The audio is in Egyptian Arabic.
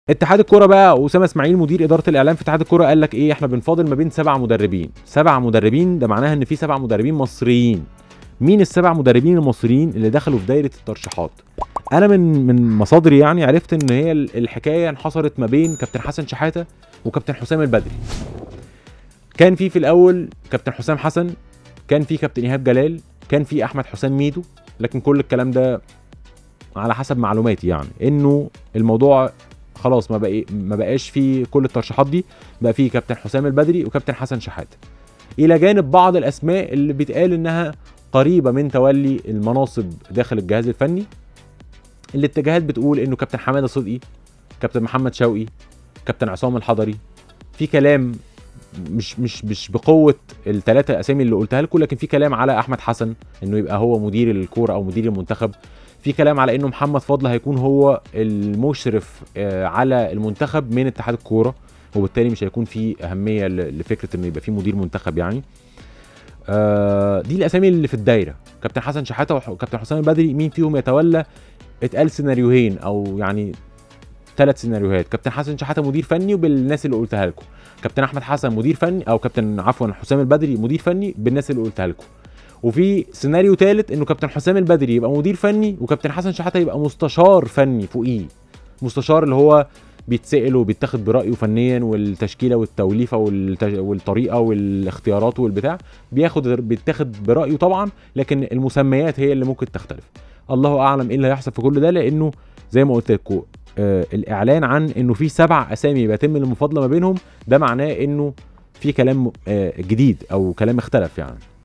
اتحاد الكوره بقى اسامه اسماعيل مدير اداره الاعلام في اتحاد الكوره قال لك ايه احنا بنفاضل ما بين سبع مدربين سبع مدربين ده معناها ان في سبع مدربين مصريين مين السبع مدربين المصريين اللي دخلوا في دايره الترشيحات انا من من مصادري يعني عرفت ان هي ال- الحكايه انحصرت ما بين كابتن حسن شحاته وكابتن حسام البدري كان في في الاول كابتن حسام حسن كان في كابتن ايهاب جلال كان في احمد حسام ميدو لكن كل الكلام ده على حسب معلوماتي يعني انه الموضوع خلاص ما بقى ما بقاش في كل الترشيحات دي بقى في كابتن حسام البدري وكابتن حسن شحاته الى جانب بعض الاسماء اللي بيتقال انها قريبه من تولي المناصب داخل الجهاز الفني الاتجاهات بتقول انه كابتن حماده صدقي كابتن محمد شوقي كابتن عصام الحضري في كلام مش مش مش بقوه الثلاثه اسامي اللي قلتها لكم لكن في كلام على احمد حسن انه يبقى هو مدير الكوره او مدير المنتخب في كلام على انه محمد فضل هيكون هو المشرف آه، على المنتخب من اتحاد الكوره وبالتالي مش هيكون في اهميه ل- لفكره انه يبقى في مدير منتخب يعني آه، دي الاسامي اللي في الدايره كابتن حسن شحاته وح- وكابتن حسام البدري مين فيهم يتولى اتقال سيناريوهين او يعني ثلاث سيناريوهات كابتن حسن شحاته مدير فني وبالناس اللي قلتها لكم كابتن احمد حسن مدير فني او كابتن عفوا حسام البدري مدير فني بالناس اللي قلتها لكم وفي سيناريو ثالث انه كابتن حسام البدري يبقى مدير فني وكابتن حسن شحاته يبقى مستشار فني فوقيه مستشار اللي هو بيتسأل وبيتاخد برأيه فنيا والتشكيله والتوليفه والتج... والطريقه والاختيارات والبتاع بياخد بيتاخد برأيه طبعا لكن المسميات هي اللي ممكن تختلف الله اعلم ايه اللي هيحصل في كل ده لانه زي ما قلت لكم آه الاعلان عن انه في سبع اسامي بيتم المفاضله ما بينهم ده معناه انه في كلام آه جديد او كلام اختلف يعني